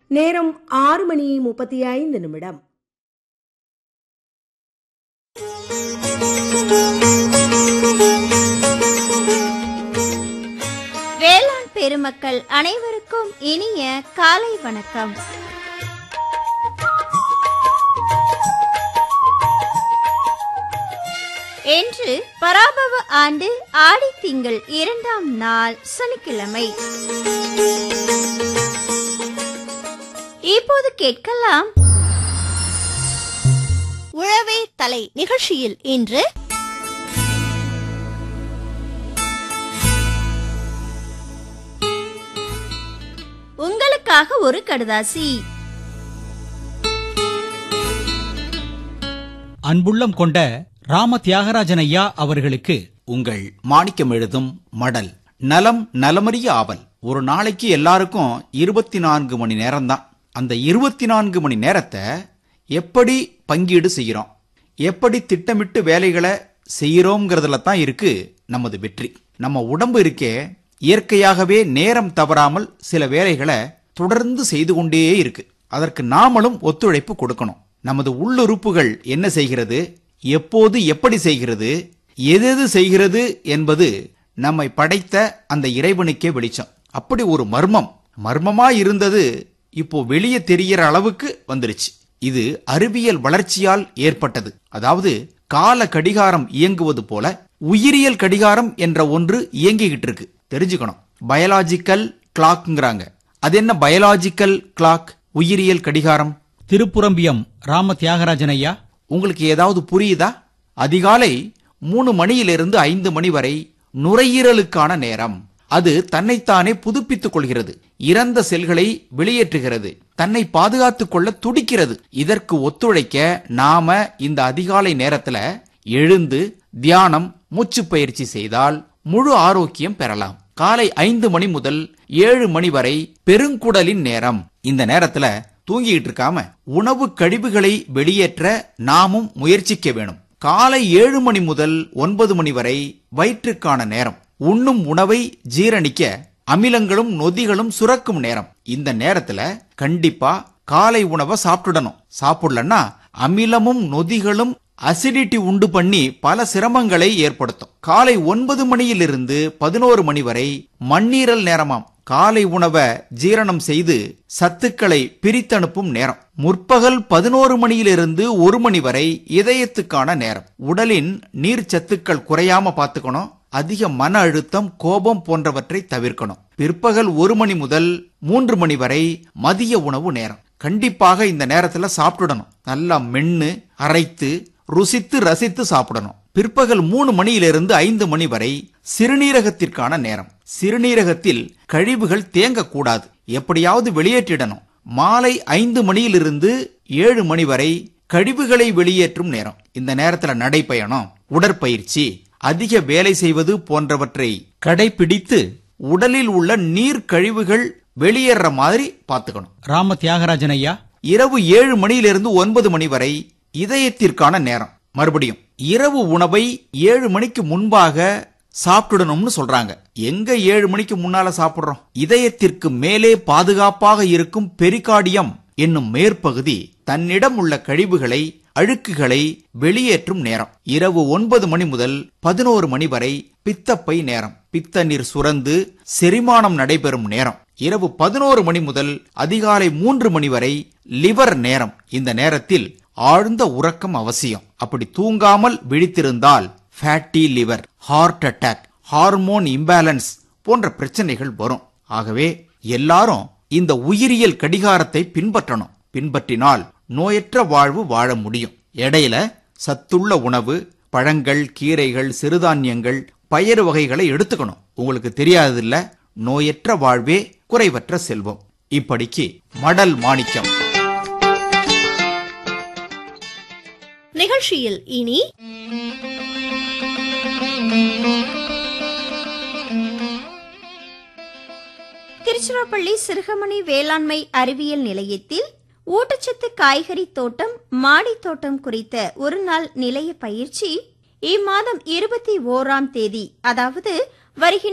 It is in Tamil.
நேரம் ஆறு மணி முப்பத்தி ஐந்து நிமிடம் வேளாண் பெருமக்கள் அனைவருக்கும் இனிய காலை வணக்கம் என்று பராபவ ஆண்டு ஆடி திங்கள் இரண்டாம் நாள் சனிக்கிழமை இப்போது கேட்கலாம் உழவே தலை நிகழ்ச்சியில் இன்று உங்களுக்காக ஒரு கடுதாசி அன்புள்ளம் கொண்ட ராம தியாகராஜன் ஐயா அவர்களுக்கு உங்கள் மாணிக்கம் எழுதும் மடல் நலம் நலமறிய ஆவல் ஒரு நாளைக்கு எல்லாருக்கும் இருபத்தி நான்கு மணி நேரம்தான் அந்த இருபத்தி நான்கு மணி நேரத்தை எப்படி பங்கீடு செய்கிறோம் எப்படி திட்டமிட்டு வேலைகளை செய்கிறோங்கிறதுல தான் இருக்கு நமது வெற்றி நம்ம உடம்பு இருக்கே இயற்கையாகவே நேரம் தவறாமல் சில வேலைகளை தொடர்ந்து செய்து கொண்டே இருக்கு அதற்கு நாமளும் ஒத்துழைப்பு கொடுக்கணும் நமது உள்ளுறுப்புகள் என்ன செய்கிறது எப்போது எப்படி செய்கிறது எதெது செய்கிறது என்பது நம்மை படைத்த அந்த இறைவனுக்கே வெளிச்சம் அப்படி ஒரு மர்மம் மர்மமா இருந்தது இப்போ வெளியே தெரிகிற அளவுக்கு வந்துருச்சு இது அறிவியல் வளர்ச்சியால் ஏற்பட்டது அதாவது கால கடிகாரம் இயங்குவது போல உயிரியல் கடிகாரம் என்ற ஒன்று இயங்கிக்கிட்டு இருக்கு தெரிஞ்சுக்கணும் பயாலாஜிக்கல் கிளாக்ங்கிறாங்க அது என்ன பயாலாஜிக்கல் கிளாக் உயிரியல் கடிகாரம் திருப்புரம்பியம் ராம தியாகராஜன் ஐயா உங்களுக்கு ஏதாவது புரியுதா அதிகாலை மூணு மணியிலிருந்து ஐந்து மணி வரை நுரையீரலுக்கான நேரம் அது தன்னைத்தானே புதுப்பித்துக் கொள்கிறது இறந்த செல்களை வெளியேற்றுகிறது தன்னை பாதுகாத்துக் கொள்ள துடிக்கிறது இதற்கு ஒத்துழைக்க நாம இந்த அதிகாலை நேரத்துல எழுந்து தியானம் மூச்சு பயிற்சி செய்தால் முழு ஆரோக்கியம் பெறலாம் காலை ஐந்து மணி முதல் ஏழு மணி வரை பெருங்குடலின் நேரம் இந்த நேரத்துல தூங்கிட்டு இருக்காம உணவு கழிவுகளை வெளியேற்ற நாமும் முயற்சிக்க வேணும் காலை ஏழு மணி முதல் ஒன்பது மணி வரை வயிற்றுக்கான நேரம் உண்ணும் உணவை ஜீரணிக்க அமிலங்களும் நொதிகளும் சுரக்கும் நேரம் இந்த நேரத்துல கண்டிப்பா காலை உணவை சாப்பிட்டுடணும் சாப்பிடலன்னா அமிலமும் நொதிகளும் அசிடிட்டி உண்டு பண்ணி பல சிரமங்களை ஏற்படுத்தும் காலை ஒன்பது மணியிலிருந்து பதினோரு மணி வரை மண்ணீரல் நேரமாம் காலை உணவை ஜீரணம் செய்து சத்துக்களை பிரித்தனுப்பும் நேரம் முற்பகல் பதினோரு மணியிலிருந்து ஒரு மணி வரை இதயத்துக்கான நேரம் உடலின் நீர் சத்துக்கள் குறையாம பார்த்துக்கணும் அதிக மன அழுத்தம் கோபம் போன்றவற்றை தவிர்க்கணும் பிற்பகல் ஒரு மணி முதல் மூன்று மணி வரை மதிய உணவு நேரம் கண்டிப்பாக இந்த நேரத்துல சாப்பிடணும் நல்லா மென்னு அரைத்து ருசித்து ரசித்து சாப்பிடணும் பிற்பகல் மூணு மணியிலிருந்து ஐந்து மணி வரை சிறுநீரகத்திற்கான நேரம் சிறுநீரகத்தில் கழிவுகள் தேங்கக்கூடாது எப்படியாவது வெளியேற்றிடணும் மாலை ஐந்து மணியிலிருந்து ஏழு மணி வரை கழிவுகளை வெளியேற்றும் நேரம் இந்த நேரத்துல நடைப்பயணம் உடற்பயிற்சி அதிக வேலை செய்வது போன்றவற்றை கடைபிடித்து உடலில் உள்ள நீர் கழிவுகள் வெளியேற மாதிரி பார்த்துக்கணும் ராம தியாகராஜன் ஐயா இரவு ஏழு மணியிலிருந்து ஒன்பது மணி வரை இதயத்திற்கான நேரம் மறுபடியும் இரவு உணவை ஏழு மணிக்கு முன்பாக சாப்பிடணும்னு சொல்றாங்க எங்க ஏழு மணிக்கு முன்னால சாப்பிடுறோம் இதயத்திற்கு மேலே பாதுகாப்பாக இருக்கும் பெரிகார்டியம் என்னும் மேற்பகுதி தன்னிடம் உள்ள கழிவுகளை அழுக்குகளை வெளியேற்றும் நேரம் இரவு ஒன்பது மணி முதல் பதினோரு மணி வரை பித்தப்பை நேரம் பித்த நீர் சுரந்து செரிமானம் நடைபெறும் நேரம் இரவு பதினோரு மணி முதல் அதிகாலை மூன்று மணி வரை லிவர் நேரம் இந்த நேரத்தில் ஆழ்ந்த உறக்கம் அவசியம் அப்படி தூங்காமல் விழித்திருந்தால் fatty liver heart attack hormone imbalance போன்ற பிரச்சனைகள் வரும் ஆகவே எல்லாரும் இந்த உயிரியல் கடிகாரத்தை பின்பற்றணும் பின்பற்றினால் நோயற்ற வாழ்வு வாழ முடியும் இடையில சத்துள்ள உணவு பழங்கள் கீரைகள் சிறுதானியங்கள் பயறு வகைகளை எடுத்துக்கணும் உங்களுக்கு தெரியாததில்ல நோயற்ற வாழ்வே குறைவற்ற செல்வம் இப்படிக்கு மடல் மாணிக்கம் நிகழ்ச்சியில் இனி திருச்சிராப்பள்ளி சிறுகமணி வேளாண்மை அறிவியல் நிலையத்தில் ஊட்டச்சத்து காய்கறி தோட்டம் மாடி தோட்டம் குறித்த ஒரு நாள் நிலைய பயிற்சி இம்மாதம் இருபத்தி ஓராம் தேதி அதாவது வருகின்ற